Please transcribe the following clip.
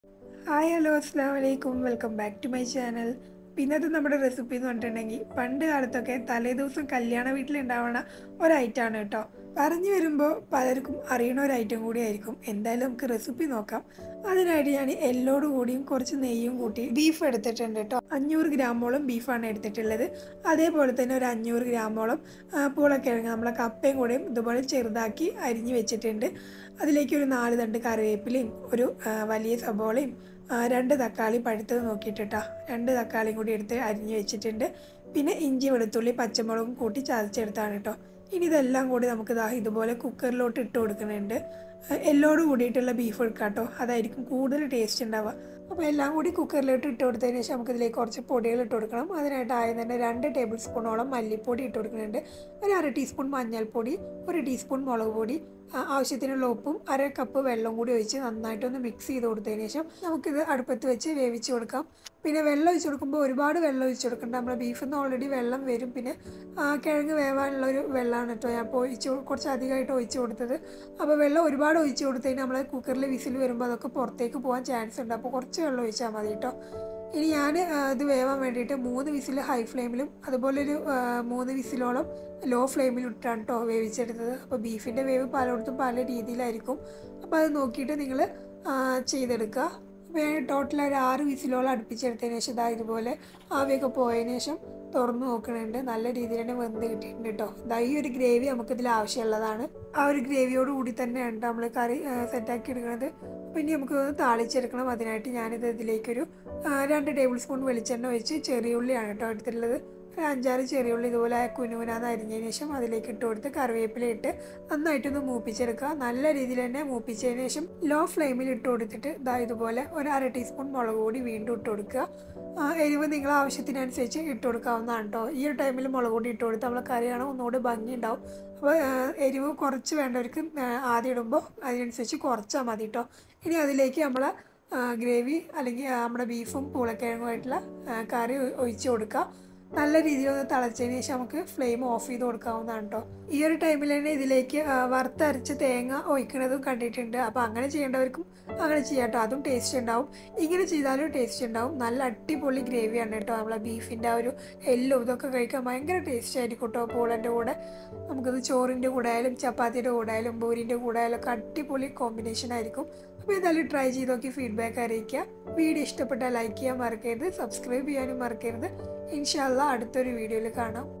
hi hello അസ്സാം വലൈക്കും welcome back to my channel പിന്നത്തെ നമ്മുടെ റെസിപ്പി എന്ന് പറഞ്ഞിട്ടുണ്ടെങ്കിൽ പണ്ട് കാലത്തൊക്കെ തലേ ദിവസം കല്യാണ വീട്ടിലുണ്ടാവണ ഒരു ഐറ്റമാണ് കേട്ടോ പറഞ്ഞു വരുമ്പോൾ പലർക്കും അറിയണ ഒരു ഐറ്റം കൂടിയായിരിക്കും എന്തായാലും നമുക്ക് റെസിപ്പി നോക്കാം അതിനായിട്ട് ഞാൻ എല്ലോട് കൂടിയും കുറച്ച് നെയ്യും കൂട്ടി ബീഫ് എടുത്തിട്ടുണ്ട് കേട്ടോ അഞ്ഞൂറ് ഗ്രാമോളം ബീഫാണ് എടുത്തിട്ടുള്ളത് അതേപോലെ തന്നെ ഒരു അഞ്ഞൂറ് ഗ്രാമോളം ആ, പൂളക്കിഴങ്ങ് നമ്മളെ കപ്പയും കൂടെയും ഇതുപോലെ ചെറുതാക്കി അരിഞ്ഞ് വെച്ചിട്ടുണ്ട് അതിലേക്ക് ഒരു നാല് തണ്ട് കറിവേപ്പിലയും ഒരു ആ, വലിയ സബോളയും ആ, രണ്ട് തക്കാളി പഴുത്തത് നോക്കിയിട്ടാ രണ്ട് തക്കാളിയും കൂടി എടുത്ത് അരിഞ്ഞ് വെച്ചിട്ടുണ്ട് പിന്നെ ഇഞ്ചി വെളുത്തുള്ളി പച്ചമുളകും കൂട്ടി ചതച്ചെടുത്താണ് കേട്ടോ ഇനി ഇതെല്ലാം കൂടി നമുക്ക് ദാ ഇതുപോലെ കുക്കറിലോട്ട് ഇട്ട് കൊടുക്കുന്നുണ്ട് ആ, എല്ലോട് കൂടിയിട്ടുള്ള ബീഫ് എടുക്കാം കേട്ടോ അതായിരിക്കും കൂടുതൽ ടേസ്റ്റ് ഉണ്ടാവുക അപ്പോൾ എല്ലാം കൂടി കുക്കറിലോട്ട് ഇട്ട് കൊടുത്തതിന് ശേഷം നമുക്ക് ഇതിലേക്ക് കുറച്ച് പൊടികൾ ഇട്ട് കൊടുക്കണം അതിനായിട്ട് ആദ്യം തന്നെ രണ്ട് ടേബിൾ സ്പൂണോളം മല്ലിപ്പൊടി ഇട്ട് കൊടുക്കുന്നുണ്ട് ഒരു അര ടീസ്പൂൺ മഞ്ഞൾപ്പൊടി ഒരു ടീസ്പൂൺ മുളക് പൊടി ആ, ആവശ്യത്തിനുള്ള ഉപ്പും അര കപ്പ് വെള്ളം കൂടി ഒഴിച്ച് നന്നായിട്ടൊന്ന് മിക്സ് ചെയ്ത് കൊടുത്തതിന് ശേഷം നമുക്കിത് അടുപ്പത്ത് വെച്ച് വേവിച്ച് കൊടുക്കാം പിന്നെ വെള്ളം ഒഴിച്ച് കൊടുക്കുമ്പോൾ ഒരുപാട് വെള്ളം ഒഴിച്ച് കൊടുക്കണ്ട നമ്മുടെ ബീഫിൽ നിന്ന് ഓൾറെഡി വെള്ളം വരും പിന്നെ ആ, കിഴങ്ങ് വേവാനുള്ള ഒരു വെള്ളമാണ് കേട്ടോ ഞാൻ അപ്പോൾ ഒഴിച്ച് കൊ- കുറച്ച് അധികമായിട്ട് ഒഴിച്ച് കൊടുത്തത് അപ്പോൾ വെള്ളം ഒരുപാട് ഒഴിച്ച് കൊടുത്തതിന് നമ്മൾ കുക്കറിൽ വിസിൽ വരുമ്പോൾ അതൊക്കെ പുറത്തേക്ക് പോകാൻ ചാൻസ് ഉണ്ട് അപ്പോൾ കുറച്ച് വെള്ളം ഒഴിച്ചാൽ മതി കേട്ടോ ഇനി ഞാൻ ഇത് വേവാൻ വേണ്ടിയിട്ട് മൂന്ന് വിസിൽ ഹൈ ഫ്ലെയിമിലും അതുപോലെ ഒരു ആ, മൂന്ന് വിസിലോളം ലോ ഫ്ലെയിമിൽ ഇട്ടാണ് കേട്ടോ വേവിച്ചെടുത്തത് അപ്പോൾ ബീഫിൻ്റെ വേവ് പലയിടത്തും പല രീതിയിലായിരിക്കും അപ്പോൾ അത് നോക്കിയിട്ട് നിങ്ങൾ ചെയ്തെടുക്കുക അപ്പോൾ ഞാൻ ടോട്ടൽ ഒരു ആറ് വിസിലോളം അടുപ്പിച്ചെടുത്തതിന് ശേഷം ഇതാ ഇതുപോലെ ആവിയൊക്കെ പോയതിന് ശേഷം തുറന്ന് നോക്കണുണ്ട് നല്ല രീതിയിൽ തന്നെ വെന്ത് കിട്ടിയിട്ടുണ്ട് കേട്ടോ ഇതാ ഈ ഒരു ഗ്രേവി നമുക്കിതിൽ ആവശ്യമുള്ളതാണ് ആ ഒരു ഗ്രേവിയോട് കൂടി തന്നെയാണ് നമ്മൾ കറി സെറ്റാക്കി എടുക്കുന്നത് അപ്പോൾ ഇനി നമുക്ക് ഒന്ന് താളിച്ചെടുക്കണം അതിനായിട്ട് ഞാനിത് ഇതിലേക്കൊരു ആ, രണ്ട് ടേബിൾ സ്പൂൺ വെളിച്ചെണ്ണ ഒഴിച്ച് ചെറിയ ഉള്ളിയാണ് കേട്ടോ എടുത്തിട്ടുള്ളത് ഒരു അഞ്ചാറ് ചെറിയ ഉള്ളി ഇതുപോലെ കുനുകുനാന്ന് അരിഞ്ഞതിന് ശേഷം അതിലേക്ക് ഇട്ട് കൊടുത്ത് കറിവേപ്പില ഇട്ട് നന്നായിട്ടൊന്ന് മൂപ്പിച്ചെടുക്കുക നല്ല രീതിയിൽ തന്നെ മൂപ്പിച്ചതിന് ശേഷം ലോ ഫ്ലെയിമിൽ ഇട്ട് കൊടുത്തിട്ട് ഇതാ ഇതുപോലെ ഒരു അര ടീസ്പൂൺ മുളക് പൊടി വീണ്ടും ഇട്ട് കൊടുക്കുക ആ, എരിവ് നിങ്ങളെ ആവശ്യത്തിനനുസരിച്ച് ഇട്ട് കൊടുക്കാവുന്നതാണ് കേട്ടോ ഈ ഒരു ടൈമിൽ മുളക് പൊടി ഇട്ട് കൊടുത്ത് നമ്മളെ കറിയാണ് ഒന്നുകൂടി ഭംഗി ഉണ്ടാവും അപ്പോൾ എരിവ് കുറച്ച് വേണ്ടവർക്ക് ആ, ആദ്യം ഇടുമ്പോൾ അതിനനുസരിച്ച് കുറച്ചാൽ മതി കേട്ടോ ഇനി അതിലേക്ക് നമ്മൾ ഗ്രേവി അല്ലെങ്കിൽ ആ, നമ്മുടെ ബീഫും പൂളക്കിഴങ്ങുമായിട്ടുള്ള ആ, കറി ഒ- ഒഴിച്ച് കൊടുക്കുക നല്ല രീതിയിൽ ഒന്ന് തിളച്ചതിന് ശേഷം നമുക്ക് ഫ്ലെയിം ഓഫ് ചെയ്ത് കൊടുക്കാവുന്നതാണ് കേട്ടോ ഈ ഒരു ടൈമിൽ തന്നെ ഇതിലേക്ക് ആ, വറുത്തരച്ച് തേങ്ങ ഒഴിക്കണതും കണ്ടിട്ടുണ്ട് അപ്പോൾ അങ്ങനെ ചെയ്യേണ്ടവർക്കും അങ്ങനെ ചെയ്യാം കേട്ടോ അതും ടേസ്റ്റ് ഉണ്ടാവും ഇങ്ങനെ ചെയ്താലും ടേസ്റ്റ് ഉണ്ടാവും നല്ല അടിപൊളി ഗ്രേവിയാണ് കേട്ടോ നമ്മളെ ബീഫിൻ്റെ ആ ഒരു എല്ലും ഇതൊക്കെ കഴിക്കാൻ ഭയങ്കര ടേസ്റ്റ് ആയിരിക്കും കേട്ടോ പൂളൻ്റെ കൂടെ നമുക്കത് ചോറിൻ്റെ കൂടെ ആയാലും ചപ്പാത്തിയുടെ കൂടെ ആയാലും ബൂരിൻ്റെ കൂടെ ആയാലും ഒക്കെ അടിപൊളി കോമ്പിനേഷൻ ആയിരിക്കും അപ്പോൾ എന്തായാലും ട്രൈ ചെയ്ത് നോക്കി ഫീഡ്ബാക്ക് അറിയിക്കുക വീഡിയോ ഇഷ്ടപ്പെട്ടാൽ ലൈക്ക് ചെയ്യാൻ മറക്കരുത് സബ്സ്ക്രൈബ് ചെയ്യാനും മറക്കരുത് ഇൻഷാല്ല അടുത്തൊരു വീഡിയോയിൽ കാണാം